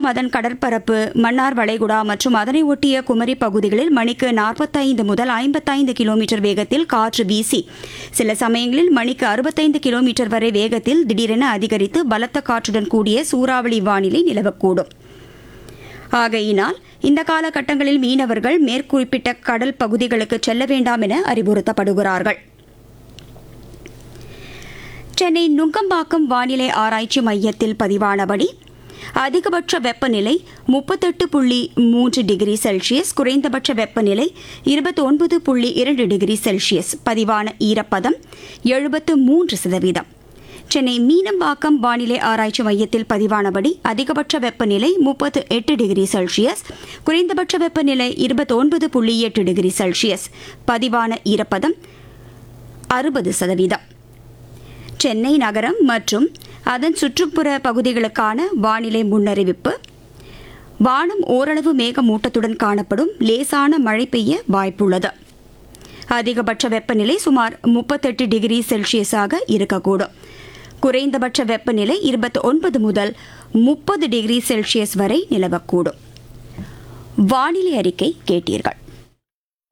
அதன் கடற்பரப்பு மன்னார் வளைகுடா மற்றும் அதனை ஒட்டிய குமரி பகுதிகளில் மணிக்கு நாற்பத்தைந்து முதல் ஐம்பத்தைந்து கிலோமீட்டர் வேகத்தில் காற்று வீசி சில சமயங்களில் மணிக்கு அறுபத்தைந்து கிலோமீட்டர் வரை வேகத்தில் திடீரென அதிகரித்து பலத்த காற்றுடன் கூடிய சூறாவளி வானிலை நிலவக்கூடும் ஆகையினால் இந்த காலகட்டங்களில் மீனவர்கள் மேற்குறிப்பிட்ட கடல் பகுதிகளுக்கு செல்ல வேண்டாம் என அறிவுறுத்தப்படுகிறார்கள் சென்னை நுங்கம்பாக்கம் வானிலை ஆராய்ச்சி மையத்தில் பதிவானபடி அதிகபட்ச வெப்பநிலை முப்பத்தெட்டு புள்ளி மூன்று டிகிரி செல்சியஸ் குறைந்தபட்ச வெப்பநிலை இருபத்தி ஒன்பது புள்ளி இரண்டு டிகிரி செல்சியஸ் பதிவான ஈரப்பதம் எழுபத்து மூன்று சதவீதம் சென்னை மீனம்பாக்கம் வானிலை ஆராய்ச்சி மையத்தில் பதிவானபடி அதிகபட்ச வெப்பநிலை முப்பத்து எட்டு டிகிரி செல்சியஸ் குறைந்தபட்ச வெப்பநிலை இருபத்தி ஒன்பது புள்ளி எட்டு டிகிரி செல்சியஸ் பதிவான ஈரப்பதம் அறுபது சதவீதம் சென்னை நகரம் மற்றும் அதன் சுற்றுப்புற பகுதிகளுக்கான வானிலை முன்னறிவிப்பு வானம் ஓரளவு மேகமூட்டத்துடன் காணப்படும் லேசான மழை பெய்ய வாய்ப்புள்ளது அதிகபட்ச வெப்பநிலை சுமார் முப்பத்தெட்டு டிகிரி செல்சியஸாக இருக்கக்கூடும் குறைந்தபட்ச வெப்பநிலை இருபத்தி ஒன்பது முதல் முப்பது டிகிரி செல்சியஸ் வரை நிலவக்கூடும் வானிலை அறிக்கை கேட்டீர்கள்